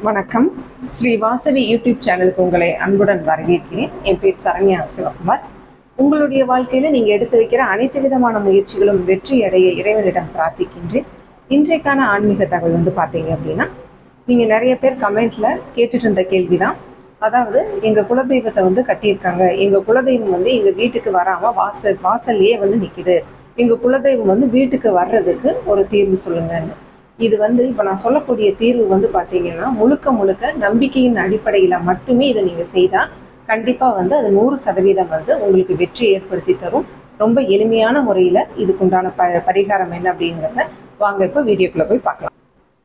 வணக்கம் ஸ்ரீ வாசவி யூடியூப் சேனலுக்கு உங்களை அன்புடன் வரவேற்கிறேன் என் பேர் சரண்யா சிவகுமார் உங்களுடைய வாழ்க்கையில நீங்க எடுத்து வைக்கிற அனைத்து விதமான முயற்சிகளும் வெற்றி அடைய இறைவனிடம் பிரார்த்திக்கின்றேன் இன்றைக்கான ஆன்மீக தகவல் வந்து பாத்தீங்க அப்படின்னா நீங்க நிறைய பேர் கமெண்ட்ல கேட்டுட்டு இருந்த கேள்விதான் அதாவது எங்க குலதெய்வத்தை வந்து கட்டியிருக்காங்க எங்க குலதெய்வம் வந்து எங்க வீட்டுக்கு வராம வாசல் வாசல்லையே வந்து நிக்குது எங்க குலதெய்வம் வந்து வீட்டுக்கு வர்றதுக்கு ஒரு தீர்வு சொல்லுங்கன்னு இது வந்து இப்ப நான் சொல்லக்கூடிய தீர்வு வந்து பாத்தீங்கன்னா முழுக்க முழுக்க நம்பிக்கையின் அடிப்படையில மட்டுமே இதை நீங்க செய்தா கண்டிப்பா வந்து அது நூறு சதவீதம் வந்து உங்களுக்கு வெற்றி ஏற்படுத்தி தரும் ரொம்ப எளிமையான முறையில இதுக்குண்டான ப பரிகாரம் என்ன அப்படிங்கிறத வாங்க இப்ப வீடியோக்குள்ள போய் பார்க்கலாம்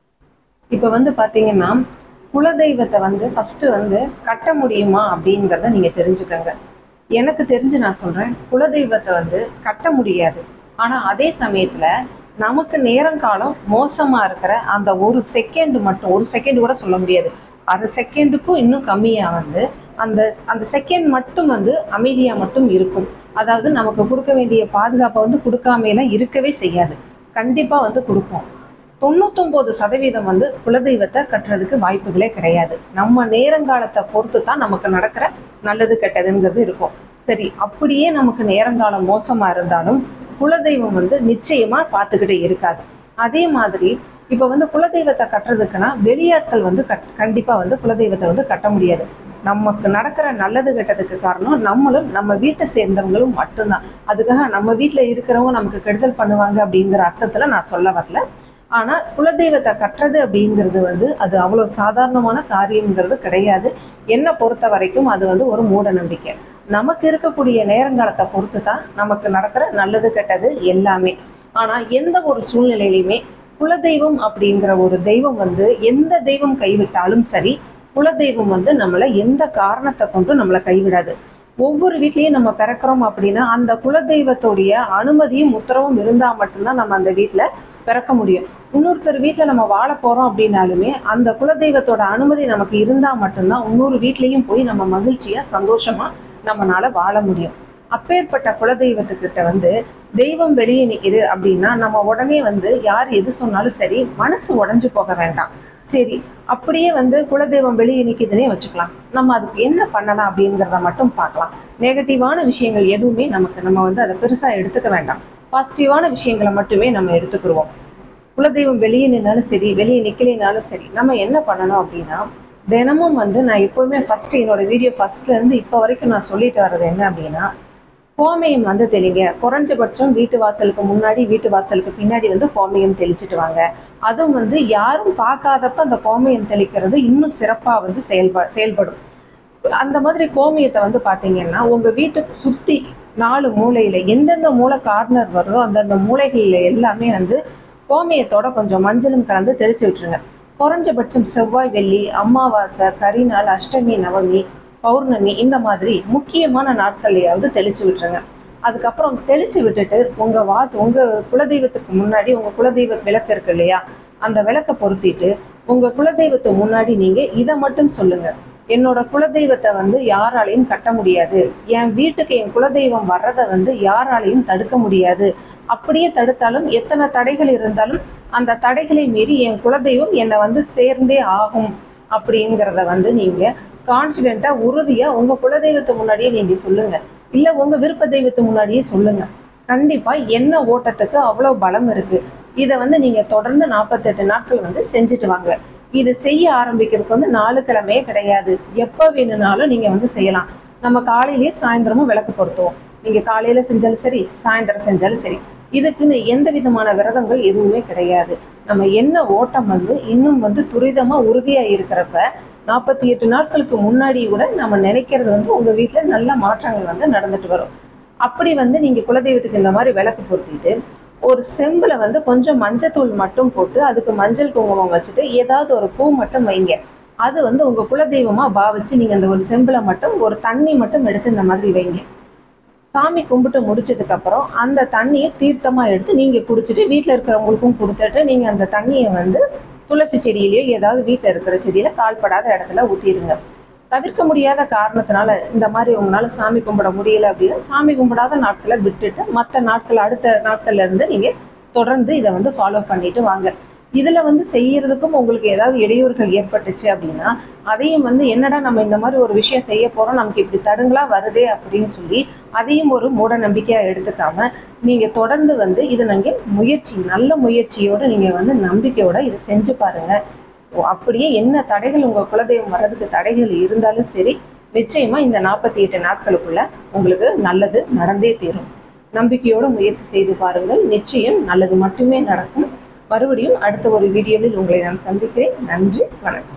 இப்ப வந்து பாத்தீங்கன்னா குலதெய்வத்தை வந்து ஃபர்ஸ்ட் வந்து கட்ட முடியுமா அப்படிங்கிறத நீங்க தெரிஞ்சுக்கங்க எனக்கு தெரிஞ்சு நான் சொல்றேன் குலதெய்வத்தை வந்து கட்ட முடியாது ஆனா அதே சமயத்துல நமக்கு நேரங்காலம் மோசமா இருக்கிற அந்த ஒரு செகண்ட் மட்டும் ஒரு செகண்ட் கூட சொல்ல முடியாது அரை செகண்டுக்கும் இன்னும் கம்மியா வந்து அந்த அந்த செகண்ட் மட்டும் வந்து அமைதியா மட்டும் இருக்கும் அதாவது நமக்கு கொடுக்க வேண்டிய பாதுகாப்பை வந்து கொடுக்காமையெல்லாம் இருக்கவே செய்யாது கண்டிப்பா வந்து கொடுப்போம் தொண்ணூத்தொன்பது சதவீதம் வந்து குலதெய்வத்தை கட்டுறதுக்கு வாய்ப்புகளே கிடையாது நம்ம நேரங்காலத்தை பொறுத்து தான் நமக்கு நடக்கிற நல்லது கெட்டதுங்கிறது இருக்கும் சரி அப்படியே நமக்கு நேரங்காலம் மோசமா இருந்தாலும் குலதெய்வம் வந்து நிச்சயமா பார்த்துக்கிட்டே இருக்காது அதே மாதிரி இப்ப வந்து குலதெய்வத்தை கட்டுறதுக்குன்னா வெளியாட்கள் வந்து கட் கண்டிப்பா வந்து குலதெய்வத்தை வந்து கட்ட முடியாது நமக்கு நடக்கிற நல்லது கெட்டதுக்கு காரணம் நம்மளும் நம்ம வீட்டை சேர்ந்தவங்களும் மட்டும்தான் அதுக்காக நம்ம வீட்டுல இருக்கிறவங்க நமக்கு கெடுதல் பண்ணுவாங்க அப்படிங்கிற அர்த்தத்துல நான் சொல்ல வரல ஆனா குலதெய்வத்தை கட்டுறது அப்படிங்கிறது வந்து அது அவ்வளவு சாதாரணமான காரியம்ங்கிறது கிடையாது என்னை பொறுத்த வரைக்கும் அது வந்து ஒரு மூட நம்பிக்கை நமக்கு இருக்கக்கூடிய நேரங்காலத்தை பொறுத்து தான் நமக்கு நடக்கிற நல்லது கெட்டது எல்லாமே ஆனா எந்த ஒரு சூழ்நிலையிலுமே குலதெய்வம் அப்படிங்கிற ஒரு தெய்வம் வந்து எந்த தெய்வம் கைவிட்டாலும் சரி குலதெய்வம் வந்து நம்மளை எந்த காரணத்தை கொண்டும் நம்மளை கைவிடாது ஒவ்வொரு வீட்லயும் நம்ம பிறக்கிறோம் அப்படின்னா அந்த குலதெய்வத்துடைய அனுமதியும் உத்தரவும் இருந்தா மட்டும்தான் நம்ம அந்த வீட்டுல பிறக்க முடியும் இன்னொருத்தர் வீட்டுல நம்ம வாழ போறோம் அப்படின்னாலுமே அந்த குலதெய்வத்தோட அனுமதி நமக்கு இருந்தா மட்டும்தான் இன்னொரு வீட்லயும் போய் நம்ம மகிழ்ச்சியா சந்தோஷமா நம்மனால வாழ முடியும் அப்பேற்பட்ட குலதெய்வத்துக்கிட்ட வந்து தெய்வம் வெளியே நிக்குது அப்படின்னா நம்ம உடனே வந்து யார் எது சொன்னாலும் சரி மனசு உடைஞ்சு போக வேண்டாம் சரி அப்படியே வந்து குலதெய்வம் வெளியே நிக்குதுன்னே வச்சுக்கலாம் நம்ம அதுக்கு என்ன பண்ணலாம் அப்படிங்கிறத மட்டும் பார்க்கலாம் நெகட்டிவான விஷயங்கள் எதுவுமே நமக்கு நம்ம வந்து அதை பெருசா எடுத்துக்க வேண்டாம் பாசிட்டிவான விஷயங்களை மட்டுமே நம்ம எடுத்துக்கிடுவோம் குலதெய்வம் வெளியே நின்னாலும் சரி வெளியே நிக்கலைனாலும் சரி நம்ம என்ன பண்ணணும் அப்படின்னா தினமும் வந்து நான் எப்போவுமே ஃபர்ஸ்ட் என்னோட வீடியோ ஃபர்ஸ்ட்ல இருந்து இப்போ வரைக்கும் நான் சொல்லிட்டு வர்றது என்ன அப்படின்னா கோமயம் வந்து தெளிங்க குறைஞ்சபட்சம் வீட்டு வாசலுக்கு முன்னாடி வீட்டு வாசலுக்கு பின்னாடி வந்து கோமயம் தெளிச்சிட்டு வாங்க அதுவும் வந்து யாரும் பார்க்காதப்ப அந்த கோமயம் தெளிக்கிறது இன்னும் சிறப்பா வந்து செயல்ப செயல்படும் அந்த மாதிரி கோமியத்தை வந்து பாத்தீங்கன்னா உங்க வீட்டுக்கு சுத்தி நாலு மூலையில எந்தெந்த மூளை கார்னர் வருதோ அந்தந்த மூலைகள்ல எல்லாமே வந்து கோமியத்தோட கொஞ்சம் மஞ்சளும் கலந்து தெளிச்சு விட்டுருங்க குறைஞ்சபட்சம் செவ்வாய் வெள்ளி அமாவாசை கரிநாள் அஷ்டமி நவமி பௌர்ணமி இந்த மாதிரி முக்கியமான நாட்கள்லயாவது தெளிச்சு விட்டுருங்க அதுக்கப்புறம் தெளிச்சு விட்டுட்டு உங்க வாச உங்க குலதெய்வத்துக்கு முன்னாடி உங்க குலதெய்வ விளக்கு இருக்கு இல்லையா அந்த விளக்க பொருத்திட்டு உங்க குலதெய்வத்துக்கு முன்னாடி நீங்க இதை மட்டும் சொல்லுங்க என்னோட குலதெய்வத்தை வந்து யாராலையும் கட்ட முடியாது என் வீட்டுக்கு என் குலதெய்வம் வர்றதை வந்து யாராலையும் தடுக்க முடியாது அப்படியே தடுத்தாலும் எத்தனை தடைகள் இருந்தாலும் அந்த தடைகளை மீறி என் குலதெய்வம் என்னை வந்து சேர்ந்தே ஆகும் அப்படிங்கிறத வந்து நீங்க கான்பிடென்ட்டா உறுதியா உங்க குலதெய்வத்து முன்னாடியே நீங்க சொல்லுங்க இல்ல உங்க விருப்ப தெய்வத்து முன்னாடியே சொல்லுங்க கண்டிப்பா என்ன ஓட்டத்துக்கு அவ்வளவு பலம் இருக்கு இதை வந்து நீங்க தொடர்ந்து நாற்பத்தெட்டு நாட்கள் வந்து செஞ்சுட்டு வாங்க இது செய்ய ஆரம்பிக்கிறதுக்கு வந்து நாலு கிழமையே கிடையாது எப்ப வேணும்னாலும் நீங்க வந்து செய்யலாம் நம்ம காலையிலேயே சாயந்தரமும் விளக்கு பொருத்துவோம் நீங்க காலையில செஞ்சாலும் சரி சாயந்தரம் செஞ்சாலும் சரி இதுக்குன்னு எந்த விதமான விரதங்கள் எதுவுமே கிடையாது நம்ம என்ன ஓட்டம் வந்து இன்னும் வந்து துரிதமா உறுதியா இருக்கிறப்ப நாற்பத்தி எட்டு நாட்களுக்கு முன்னாடி கூட நம்ம நினைக்கிறது வந்து உங்க வீட்டுல நல்ல மாற்றங்கள் வந்து நடந்துட்டு வரும் அப்படி வந்து நீங்க குலதெய்வத்துக்கு இந்த மாதிரி விளக்கு பொருத்திட்டு ஒரு செம்புல வந்து கொஞ்சம் மஞ்சத்தூள் மட்டும் போட்டு அதுக்கு மஞ்சள் குங்குமம் வச்சுட்டு ஏதாவது ஒரு பூ மட்டும் வைங்க அது வந்து உங்க குலதெய்வமா பாவிச்சு நீங்க அந்த ஒரு செம்புல மட்டும் ஒரு தண்ணி மட்டும் எடுத்து இந்த மாதிரி வைங்க சாமி கும்பிட்டு முடிச்சதுக்கு அப்புறம் அந்த தண்ணியை தீர்த்தமா எடுத்து நீங்க குடிச்சிட்டு வீட்டுல இருக்கிறவங்களுக்கும் கொடுத்துட்டு நீங்க அந்த தண்ணியை வந்து துளசி செடியிலயோ ஏதாவது வீட்டுல இருக்கிற செடியில கால்படாத இடத்துல ஊத்திடுங்க தவிர்க்க முடியாத காரணத்தினால இந்த மாதிரி உங்களால சாமி கும்பிட முடியல அப்படின்னா சாமி கும்பிடாத நாட்களை விட்டுட்டு மற்ற நாட்கள் அடுத்த நாட்கள்ல இருந்து நீங்க தொடர்ந்து இதை வந்து ஃபாலோ பண்ணிட்டு வாங்க இதுல வந்து செய்யறதுக்கும் உங்களுக்கு ஏதாவது இடையூறுகள் ஏற்பட்டுச்சு அப்படின்னா அதையும் வந்து என்னடா நம்ம இந்த மாதிரி ஒரு விஷயம் செய்ய போறோம் நமக்கு இப்படி தடுங்களா வருதே அப்படின்னு சொல்லி அதையும் ஒரு மூட நம்பிக்கையா எடுத்துக்காம நீங்க தொடர்ந்து வந்து இதை நீங்க முயற்சி நல்ல முயற்சியோட நீங்க வந்து நம்பிக்கையோட இதை செஞ்சு பாருங்க ஓ, அப்படியே என்ன தடைகள் உங்க குலதெய்வம் வர்றதுக்கு தடைகள் இருந்தாலும் சரி நிச்சயமா இந்த நாற்பத்தி எட்டு நாட்களுக்குள்ள உங்களுக்கு நல்லது நடந்தே தீரும் நம்பிக்கையோட முயற்சி செய்து பாருங்கள் நிச்சயம் நல்லது மட்டுமே நடக்கும் மறுபடியும் அடுத்த ஒரு வீடியோவில் உங்களை நான் சந்திக்கிறேன் நன்றி வணக்கம்